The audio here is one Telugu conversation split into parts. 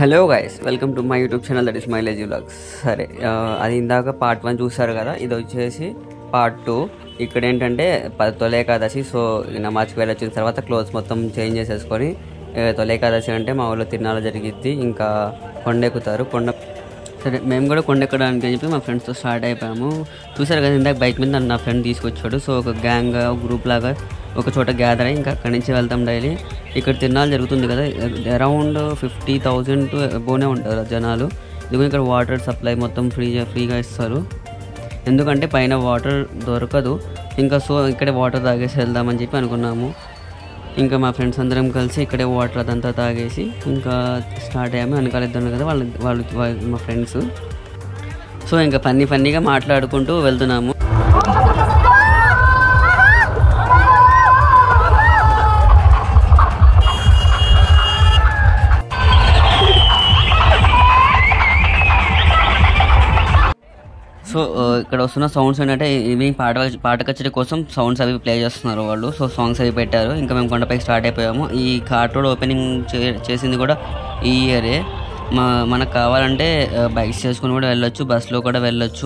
hello guys welcome to my YouTube channel that is my lazy vlogs సరే ఆ, అది ఇందాక పార్ట్ వన్ చూసారు కదా ఇది వచ్చేసి పార్ట్ టూ ఇక్కడ ఏంటంటే ప- తొలి ఏకాదశి సో నమాజ్కి వెళ్ళి వచ్చిన తర్వాత క్లోత్స్ మొత్తం చేంజ్ చేసేసుకొని ఏ, తొలి ఏకాదశి అంటే మా ఊళ్ళో తిరునాళ్ళ జరిగిద్ది ఇంకా కొండెక్కుతారు కొండ సరే మేము కూడా కొండ ఎక్కడానికి అని చెప్పి మా ఫ్రెండ్స్తో స్టార్ట్ అయిపోయాము చూసారు కదా ఇందాక బైక్ మీద నన్ను నా ఫ్రెండ్ తీసుకొచ్చాడు సో ఒక గ్యాంగ్ గ్రూప్ లాగా ఒక చోట గ్యాదర్ అయ్యి ఇంకా అక్కడి నుంచి వెళ్తాం డైలీ ఇక్కడ తిరునాళ్ళు జరుగుతుంది కదా అరౌండ్ ఫిఫ్టీ థౌజండ్ టు అబోనే ఉంటారు జనాలు ఇదిగో ఇక్కడ వాటర్ సప్లై మొత్తం ఫ్రీ ఫ్రీగా ఇస్తారు ఎందుకంటే పైన వాటర్ దొరకదు ఇంకా సో ఇక్కడే వాటర్ తాగేసి వెళ్దామని చెప్పి అనుకున్నాము ఇంకా మా ఫ్రెండ్స్ అందరం కలిసి ఇక్కడే వాటర్ అదంతా తాగేసి ఇంకా స్టార్ట్ అయ్యాము వెనకాల ఇద్దరు కదా వాళ్ళు వాళ్ళు వాళ్ళు మా ఫ్రెండ్స్ సో ఇంకా ఫన్నీ ఫన్నీగా మాట్లాడుకుంటూ వెళ్తున్నాము సో ఆ, ఇక్కడ వస్తున్న సౌండ్స్ ఏంటంటే ఇవి పాట పాట కచేరీ కోసం సౌండ్స్ అవి ప్లే చేస్తున్నారు వాళ్ళు సో సాంగ్స్ అవి పెట్టారు ఇంకా మేము కొండపైకి స్టార్ట్ అయిపోయాము ఈ కార్ట్ రోడ్ ఓపెనింగ్ చే- చేసింది కూడా ఈ ఇయరే మా మనకు కావాలంటే బైక్స్ చేసుకుని కూడా వెళ్ళొచ్చు బస్సులో కూడా వెళ్ళొచ్చు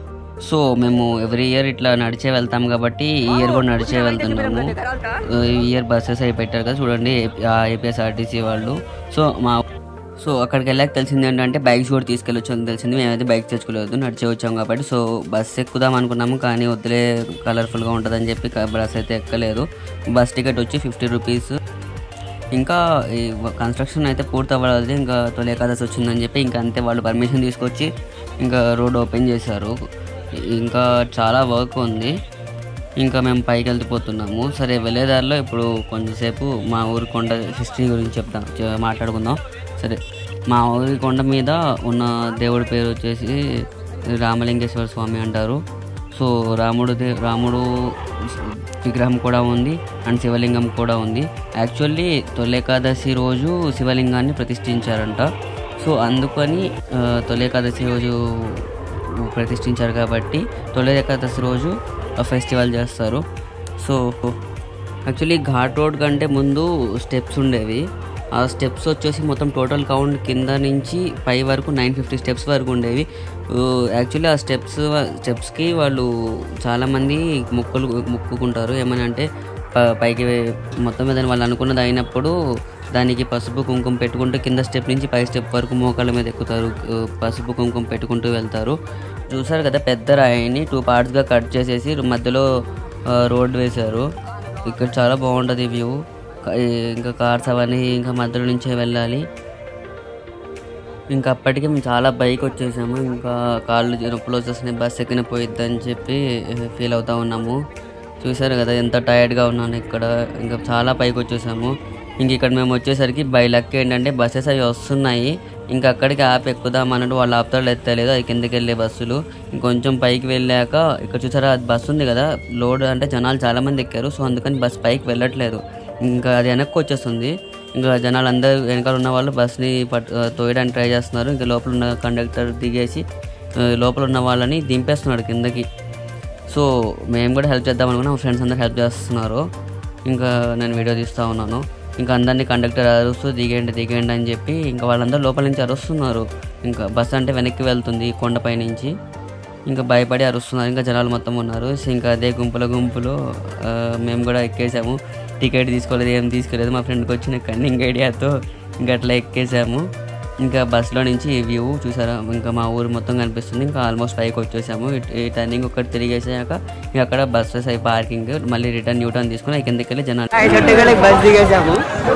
సో మేము ఎవ్రీ ఇయర్ ఇట్లా నడిచే వెళ్తాం కాబట్టి ఈ ఇయర్ కూడా నడిచే వెళ్తున్నాము ఆ, ఈ ఇయర్ బస్సెస్ అవి పెట్టారు కదా చూడండి ఏపీఎస్ఆర్టీసీ వాళ్ళు సో మా సో అక్కడికి వెళ్ళాక తెలిసింది ఏంటంటే బైక్స్ కూడా తీసుకెళ్ళొచ్చు అని తెలిసింది మేమైతే బైక్ తెచ్చుకోలేదు నడిచే వచ్చాం కాబట్టి సో బస్ ఎక్కుదాం అనుకున్నాము కానీ వద్దులే కలర్ఫుల్గా ఉంటుందని చెప్పి క- బస్ అయితే ఎక్కలేదు బస్ టికెట్ వచ్చి ఫిఫ్టీ రూపీస్ ఇంకా ఈ వ- కన్స్ట్రక్షన్ అయితే పూర్తి అవ్వలేదు ఇంకా తొలి ఏకాదశి వచ్చిందని చెప్పి ఇంకా అంతే వాళ్ళు పర్మిషన్ తీసుకొచ్చి ఇంకా రోడ్ ఓపెన్ చేశారు ఇంకా చాలా వర్క్ ఉంది ఇంకా మేము పైకి వెళ్ళిపోతున్నాము సరే వెళ్ళేదారిలో ఇప్పుడు కొంచెంసేపు మా ఊరి కొండ హిస్టరీ గురించి చెప్తాం చె- మాట్లాడుకుందాం సరే మా ఊరి కొండ మీద ఉన్న దేవుడి పేరు వచ్చేసి రామలింగేశ్వర స్వామి అంటారు సో రాముడు దే రాముడు విగ్రహం కూడా ఉంది అండ్ శివలింగం కూడా ఉంది యాక్చువల్లీ తొలేకాదశి రోజు శివలింగాన్ని ప్రతిష్ఠించారంట సో అందుకని ఆ, తొలేకాదశి రోజు ప్రతిష్ఠించారు కాబట్టి తొలి ఏకాదశి రోజు ఫెస్టివల్ చేస్తారు సో యాక్చువల్లీ ఘాట్ రోడ్ కంటే ముందు స్టెప్స్ ఉండేవి ఆ స్టెప్స్ వచ్చేసి మొత్తం టోటల్ కౌంట్ కింద నుంచి పై వరకు నైన్ ఫిఫ్టీ స్టెప్స్ వరకు ఉండేవి యాక్చువల్లీ ఆ స్టెప్స్ స్టెప్స్కి వాళ్ళు చాలామంది మొక్కులు మొక్కుకుంటారు ఏమని అంటే ప- పైకి వే- మొత్తం మీద వాళ్ళు అనుకున్నది అయినప్పుడు దానికి పసుపు కుంకుమ పెట్టుకుంటూ కింద స్టెప్ నుంచి పై స్టెప్ వరకు మోకాళ్ళ మీద ఎక్కుతారు ఆ, పసుపు కుంకుమ పెట్టుకుంటూ వెళ్తారు చూసారు కదా పెద్ద రాయిని టూ పార్ట్స్గా కట్ చేసేసి మధ్యలో ఆ, రోడ్ వేశారు ఇక్కడ చాలా బాగుంటుంది వ్యూ ఇంకా కార్స్ అవన్నీ ఇంకా మధ్యలో నుంచే వెళ్ళాలి ఇంకా అప్పటికి మేము చాలా బైక్ వచ్చేసాము ఇంకా కాళ్ళు నొప్పులు వచ్చేస్తున్నాయి బస్ ఎక్కిన పోయిద్దని చెప్పి ఫీల్ అవుతా ఉన్నాము చూసారు కదా ఎంత టైర్డ్గా ఉన్నాను ఇక్కడ ఇంకా చాలా పైకి వచ్చేసాము ఇంక ఇక్కడ మేము వచ్చేసరికి బై లక్ ఏంటంటే బస్సెస్ అవి వస్తున్నాయి ఇంకా అక్కడికి ఆపి ఎక్కుదాం అన్నట్టు వాళ్ళు ఆపుతాడు ఎత్తలేదు అది కిందకి వెళ్ళే బస్సులు ఇంకొంచెం పైకి వెళ్ళాక ఇక్కడ చూసారా అది బస్సు ఉంది కదా లోడ్ అంటే జనాలు చాలా మంది ఎక్కారు సో అందుకని బస్ పైకి వెళ్ళట్లేదు ఇంకా అది వెనక్కి వచ్చేస్తుంది ఇంకా జనాలు అందరూ వెనకాల ఉన్న వాళ్ళు బస్ని పట్ తోయడానికి ట్రై చేస్తున్నారు ఇంకా లోపల ఉన్న కండక్టర్ దిగేసి ఆ, లోపల ఉన్న వాళ్ళని దింపేస్తున్నాడు కిందకి సో మేము కూడా హెల్ప్ చేద్దాం అనుకున్నా మా ఫ్రెండ్స్ అందరూ హెల్ప్ చేస్తున్నారు ఇంకా నేను వీడియో తీస్తూ ఉన్నాను ఇంకా అందరినీ కండక్టర్ అరుస్తూ దిగేయండి దిగేయండి అని చెప్పి ఇంకా వాళ్ళందరూ లోపల నుంచి అరుస్తున్నారు ఇంకా బస్ అంటే వెనక్కి వెళ్తుంది కొండపై నుంచి ఇంకా భయపడి అరుస్తున్నారు ఇంకా జనాలు మొత్తం ఉన్నారు సో ఇంకా అదే గుంపుల గుంపులో ఆ, మేము కూడా ఎక్కేసాము టికెట్ తీసుకోలేదు ఏం తీసుకోలేదు మా ఫ్రెండ్కి వచ్చిన కన్నింగ్ ఐడియాతో ఇంకా అట్లా ఎక్కేసాము ఇంకా బస్సులో నుంచి ఈ వ్యూ చూసారా ఇంకా మా ఊరు మొత్తం కనిపిస్తుంది ఇంకా ఆల్మోస్ట్ పైకి వచ్చేసాము ఇట్- ఈ టర్నింగ్ ఒకటి తిరిగేసాక ఇంకా అక్కడ బస్సెస్ అయి పార్కింగ్ మళ్ళీ రిటర్న్ న్యూ టర్న్ తీసుకుని కిందకి వెళ్ళి జనాలు బస్ దిగేసాము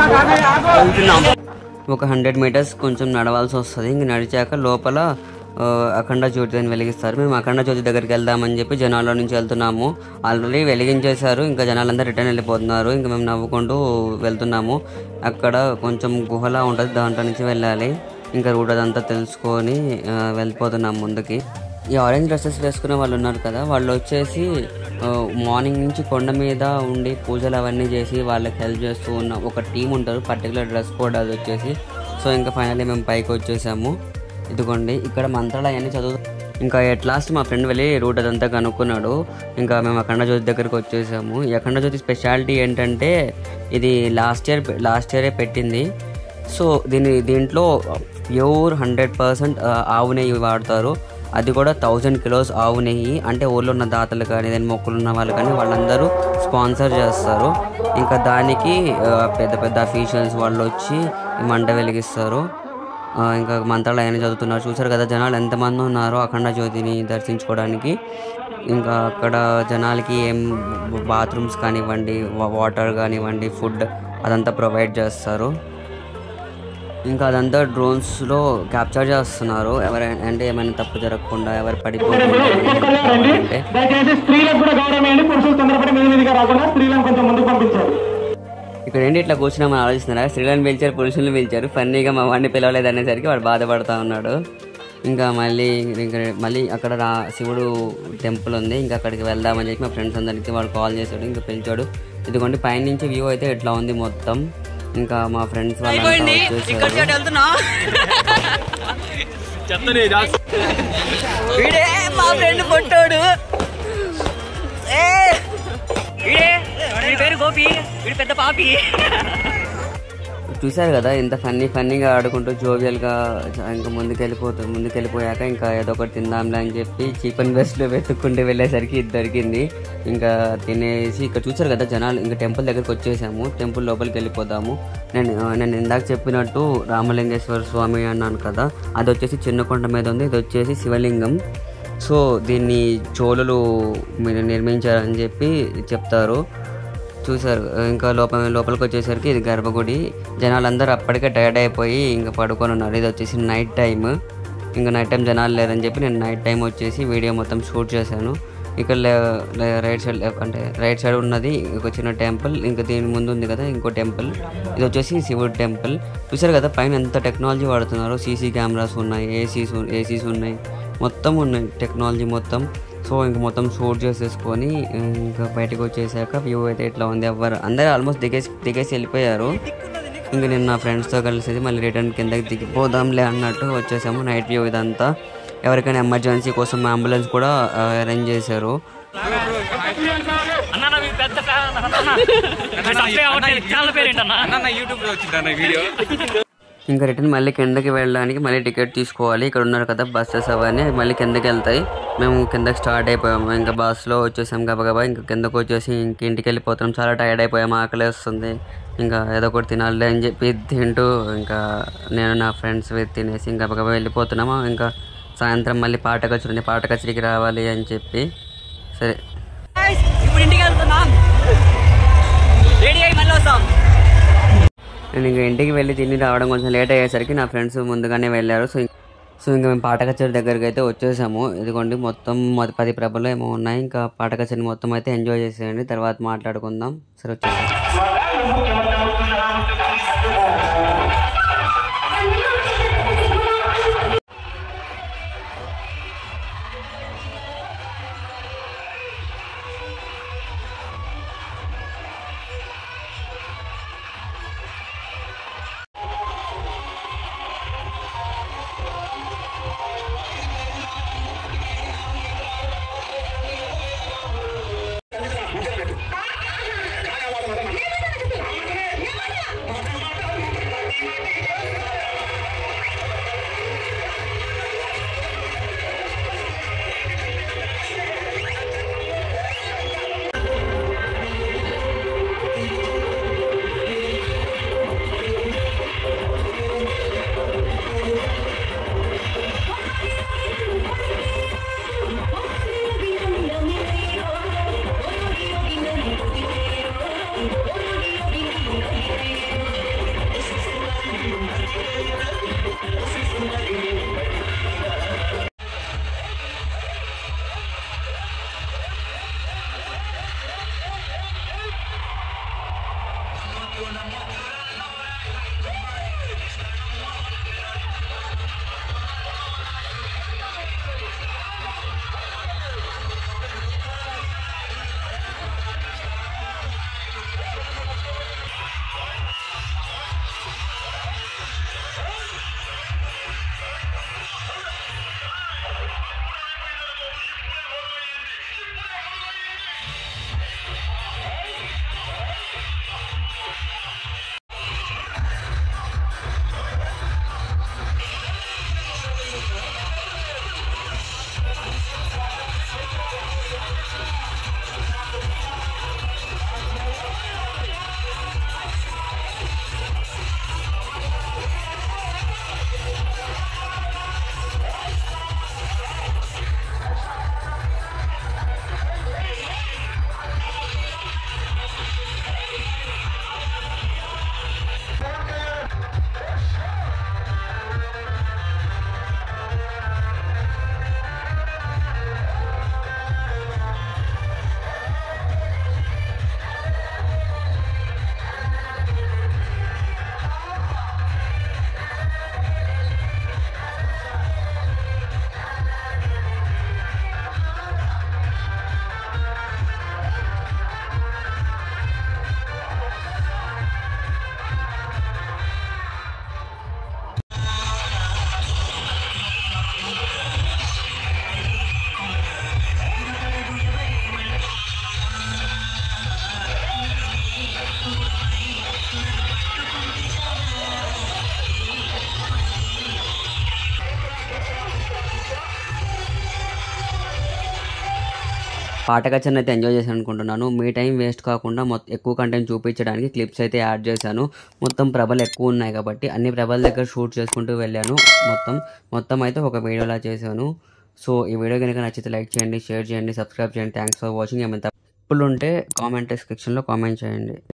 ఒక హండ్రెడ్ మీటర్స్ కొంచెం నడవాల్సి వస్తుంది ఇంక నడిచాక లోపల ఆ, అఖండ జ్యోతి అని వెలిగిస్తారు మేము అఖండ జ్యోతి దగ్గరికి వెళ్దామని చెప్పి జనాల నుంచి వెళ్తున్నాము ఆల్రెడీ వెలిగించేశారు ఇంకా జనాలంతా రిటర్న్ వెళ్ళిపోతున్నారు ఇంకా మేము నవ్వుకుంటూ వెళ్తున్నాము అక్కడ కొంచెం గుహలా ఉంటుంది దాంట్లో నుంచి వెళ్ళాలి ఇంకా రూట్ అదంతా తెలుసుకొని ఆ, వెళ్ళిపోతున్నాం ముందుకి ఈ ఆరెంజ్ డ్రెస్సెస్ వేసుకునే వాళ్ళు ఉన్నారు కదా వాళ్ళు వచ్చేసి ఆ, మార్నింగ్ నుంచి కొండ మీద ఉండి పూజలు అవన్నీ చేసి వాళ్ళకి హెల్ప్ చేస్తూ ఉన్న ఒక టీం ఉంటారు పర్టికులర్ డ్రెస్ కోడ్ అది వచ్చేసి సో ఇంకా ఫైనల్లీ మేము పైకి వచ్చేసాము ఇదిగోండి ఇక్కడ మంత్రాలు అవన్నీ చదువు ఇంకా ఎట్ లాస్ట్ మా ఫ్రెండ్ వెళ్ళి రూట్ అదంతా కనుక్కున్నాడు ఇంకా మేము అఖండ జ్యోతి దగ్గరికి వచ్చేసాము ఈ అఖండ జ్యోతి స్పెషాలిటీ ఏంటంటే ఇది లాస్ట్ ఇయర్ లాస్ట్ ఇయరే పెట్టింది సో దీని దీంట్లో ప్యూర్ హండ్రెడ్ పర్సెంట్ ఆవు నెయ్యి వాడతారు అది కూడా థౌజండ్ కిలోస్ ఆవు నెయ్యి అంటే ఊళ్ళో ఉన్న దాతలు కానీ ఏదైనా మొక్కులు ఉన్న వాళ్ళు కానీ వాళ్ళందరూ స్పాన్సర్ చేస్తారు ఇంకా దానికి ఆ, పెద్ద పెద్ద అఫీషియల్స్ వాళ్ళు వచ్చి ఈ మంట వెలిగిస్తారు ఆ, ఇంకా మంత్రాలు అయినా చదువుతున్నారు చూసారు కదా జనాలు ఎంతమంది ఉన్నారో అఖండ జ్యోతిని దర్శించుకోవడానికి ఇంకా అక్కడ జనాలకి ఏం బాత్రూమ్స్ కానివ్వండి వా- వాటర్ కానివ్వండి ఫుడ్ అదంతా ప్రొవైడ్ చేస్తారు ఇంకా అదంతా డ్రోన్స్లో క్యాప్చర్ చేస్తున్నారు ఎవరైనా అంటే ఏమైనా తప్పు జరగకుండా ఎవరు పడిపోకుండా అంటే దయచేసి స్త్రీలకు కూడా గౌరవం ఇవ్వండి పురుషులు తొందరపడి మీద మీదుగా రాకుండా స్త్రీలను కొంచెం ముందుకు పంపించారు ఇక్కడ ఏంటి ఇట్లా కూర్చున్నామని ఆలోచిస్తున్నారా స్త్రీలను పిలిచారు పురుషులను పిలిచారు ఫన్నీగా మా వాడిని పిలవలేదు అనేసరికి వాడు బాధపడతా ఉన్నాడు ఇంకా మళ్ళీ ఇంకా మళ్ళీ అక్కడ రా శివుడు టెంపుల్ ఉంది ఇంకా అక్కడికి వెళ్దామని చెప్పి మా ఫ్రెండ్స్ అందరికి వాడు కాల్ చేశాడు ఇంకా పిలిచాడు ఇదిగోండి పైనుంచి వ్యూ అయితే ఇట్లా ఉంది మొత్తం ఇంకా మా ఫ్రెండ్స్ వాళ్ళు వీడే మా ఫ్రెండ్ పొట్టాడు పేరు గోపి వీడి పెద్ద పాపి చూశారు కదా ఎంత ఫన్నీ ఫన్నీగా ఆడుకుంటూ జోవియల్గా ఇంకా ముందుకెళ్ళిపోతూ ముందుకెళ్ళిపోయాక ఇంకా ఏదో ఒకటి తిందాంలే అని చెప్పి చీప్ అండ్ బెస్ట్లో వెతుక్కుంటూ వెళ్ళేసరికి ఇది దొరికింది ఇంకా తినేసి ఇక్కడ చూశారు కదా జనాలు ఇంకా టెంపుల్ దగ్గరికి వచ్చేసాము టెంపుల్ లోపలికి వెళ్ళిపోదాము నేను నేను ఇందాక చెప్పినట్టు రామలింగేశ్వర స్వామి అన్నాను కదా అది వచ్చేసి చిన్న కొండ మీద ఉంది ఇది వచ్చేసి శివలింగం సో దీన్ని చోళులు మీరు నిర్మించారని చెప్పి చెప్తారు చూసారు ఇంకా లోపల లోపలికి వచ్చేసరికి ఇది గర్భగుడి జనాలందరూ అప్పటికే టైర్డ్ అయిపోయి ఇంకా పడుకొని ఉన్నారు ఇది వచ్చేసి నైట్ టైం ఇంకా నైట్ టైం జనాలు లేరని చెప్పి నేను నైట్ టైం వచ్చేసి వీడియో మొత్తం షూట్ చేశాను ఇక్కడ లే- లే- రైట్ సైడ్ లే- అంటే రైట్ సైడ్ ఉన్నది ఒక చిన్న టెంపుల్ ఇంకా దీని ముందు ఉంది కదా ఇంకో టెంపుల్ ఇది వచ్చేసి శివుడు టెంపుల్ చూసారు కదా పైన ఎంత టెక్నాలజీ వాడుతున్నారు సీసీ కెమెరాస్ ఉన్నాయి ఏసీస్ ఏసీస్ ఉన్నాయి మొత్తం ఉన్నాయి టెక్నాలజీ మొత్తం సో ఇంక మొత్తం షూట్ చేసేసుకొని ఇంకా బయటకు వచ్చేసాక వ్యూ అయితే ఇట్లా ఉంది ఎవ్వరు అందరూ ఆల్మోస్ట్ దిగేసి దిగేసి వెళ్ళిపోయారు ఇంకా నేను నా ఫ్రెండ్స్తో కలిసి మళ్ళీ రిటర్న్ కిందకి దిగిపోదాంలే అన్నట్టు వచ్చేసాము నైట్ వ్యూ ఇదంతా ఎవరికైనా ఎమర్జెన్సీ కోసం అంబులెన్స్ కూడా అరేంజ్ చేశారు అన్న నా మీ పెద్ద ఫ్యాన్ అన్న ఛానల్ పేరు ఏంటన్నా అన్న యూట్యూబ్ లో వచ్చిందన్న వీడియో ఇంకా రిటర్న్ మళ్ళీ కిందకి వెళ్ళడానికి మళ్ళీ టికెట్ తీసుకోవాలి ఇక్కడ ఉన్నారు కదా బస్సెస్ అవన్నీ అవి మళ్ళీ కిందకి వెళ్తాయి మేము కిందకి స్టార్ట్ అయిపోయాము ఇంకా బస్సులో వచ్చేసాం గబగబా ఇంకా కిందకు వచ్చేసి ఇంక ఇంటికి వెళ్ళిపోతున్నాం చాలా టైర్డ్ అయిపోయాము ఆకలి వేస్తుంది ఇంకా ఏదో ఒకటి తినాలి అని చెప్పి తింటూ ఇంకా నేను నా ఫ్రెండ్స్ తినేసి ఇంకా గబగబా వెళ్ళిపోతున్నాము ఇంకా సాయంత్రం మళ్ళీ పాట కచేరీ ఉంది పాట కచేరీకి రావాలి అని చెప్పి సరే ఇప్పుడు ఇంటికి వెళ్తున్నాం రెడీ అయ్యి మళ్ళీ వస్తాం నేను ఇంకా ఇంటికి వెళ్ళి తిని రావడం కొంచెం లేట్ అయ్యేసరికి నా ఫ్రెండ్స్ ముందుగానే వెళ్ళారు సో ఇం- సో ఇంకా మేము పాట కచేరీ దగ్గరికి అయితే వచ్చేసాము ఇదిగోండి మొత్తం మొద- పది ప్రభలు ఏమో ఉన్నాయి ఇంకా పాట కచేరీ మొత్తం అయితే ఎంజాయ్ చేసేయండి తర్వాత మాట్లాడుకుందాం సరే వచ్చేసాం పాట కచ్చని అయితే ఎంజాయ్ చేశాను అనుకుంటున్నాను మీ టైం వేస్ట్ కాకుండా మొత్తం ఎక్కువ కంటెంట్ చూపించడానికి క్లిప్స్ అయితే యాడ్ చేశాను మొత్తం ప్రభలు ఎక్కువ ఉన్నాయి కాబట్టి అన్ని ప్రభల దగ్గర షూట్ చేసుకుంటూ వెళ్ళాను మొత్తం మొత్తం అయితే ఒక వీడియోలా చేశాను సో ఈ వీడియో కనుక నచ్చితే లైక్ చేయండి షేర్ చేయండి సబ్స్క్రైబ్ చేయండి థ్యాంక్స్ ఫర్ వాచింగ్ ఏమైనా తప్పులు ఉంటే కామెంట్ సెక్షన్లో కామెంట్ చేయండి